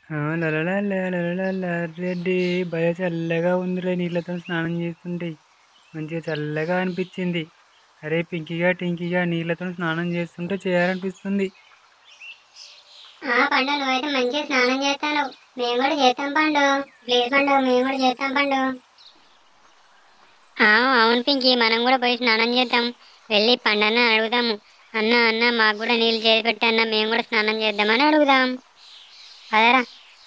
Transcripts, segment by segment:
ఆ, లలలల, లలలల, రెడ్డి భయ చల్లగా ఉందిలే నీళ్ళతో స్నానం చేస్తుంటే మంచిగా చల్లగా అనిపించింది అరే పింకిగా టింకిగా నీళ్ళతో స్నానం చేస్తుంటే చేయాలనిపిస్తుంది ఆ పండు నువ్వైతే మంచిగా స్నానం చేస్తాను మేము కూడా చేస్తాం పండు ప్లీజ్ పండు మేము కూడా చేస్తాం పండు ఆ, అవును పింకి మనం కూడా పోయి స్నానం చేద్దాం వెళ్ళి పండన్న అడుగుదాము అన్న అన్న మాకు కూడా నీళ్ళు చేసి పెట్టి అన్న మేము కూడా స్నానం చేద్దామని అడుగుదాం అదేరా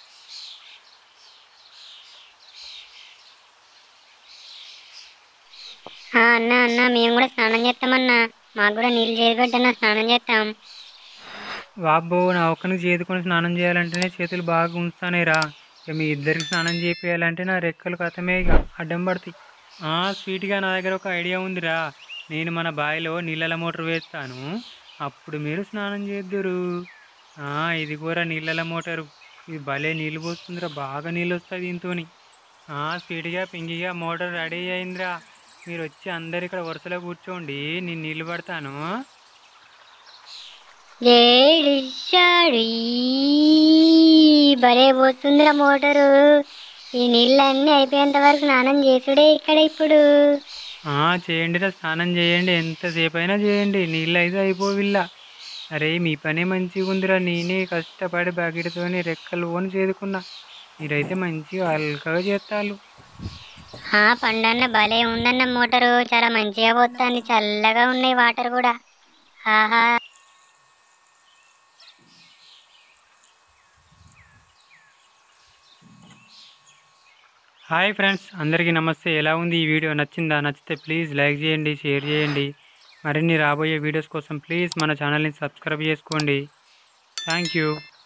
ఆ, అన్న అన్న మేము కూడా స్నానం చేస్తామన్నా మాకు కూడా నీళ్ళు చేసి పెట్టన్నా స్నానం చేస్తాం వాబ్బో నా ఒక్కనికి చేతుకొని స్నానం చేయాలంటేనే చేతులు బాగా ఉంచుతానేరా ఇక మీ ఇద్దరికి స్నానం చేయాలంటే నా రెక్కలు కథమే ఇక అడ్డం పడతాయి ఆ, స్వీట్గా నా దగ్గర ఒక ఐడియా ఉందిరా నేను మన బావిలో నీళ్ళ మోటార్ వేస్తాను అప్పుడు మీరు స్నానం చేద్దురు ఆ, ఇది కూడా నీళ్ళ మోటారు ఇది భలే నీళ్ళు పోస్తుందిరా బాగా నీళ్ళు వస్తాయి దీంతో స్వీట్గా పింగిగా మోటార్ రెడీ అయిందిరా మీరు వచ్చి అందరు ఇక్కడ వరుసలో కూర్చోండి నేను నీళ్ళు పడతాను ఏడిశాడు భలే పోతుందిరా మోటారు ఈ నీళ్ళన్నీ అయిపోయేంత వరకు స్నానం చేసుడే ఇక్కడ ఇప్పుడు ఆ, చేయండి రా స్నానం చేయండి ఎంతసేపు అయినా చేయండి నీళ్ళు అయితే అయిపోవిల్లా అరే మీ పనే మంచిగా ఉందిరా నేనే కష్టపడి బకెట్తోని రెక్కలు ఓని చేదుకున్నా మీరైతే మంచిగా అల్కగా చేస్తారు ఆ పండన్న భలే ఉందన్న మోటారు చాలా మంచిగా పోతుంది చల్లగా ఉన్నాయి వాటర్ కూడా ఆహా హాయ్ ఫ్రెండ్స్ అందరికీ నమస్తే ఎలా ఉంది ఈ వీడియో నచ్చిందా నచ్చితే ప్లీజ్ లైక్ చేయండి షేర్ చేయండి మరిన్ని రాబోయే వీడియోస్ కోసం ప్లీజ్ మన ఛానల్ని సబ్స్క్రైబ్ చేసుకోండి థ్యాంక్ యూ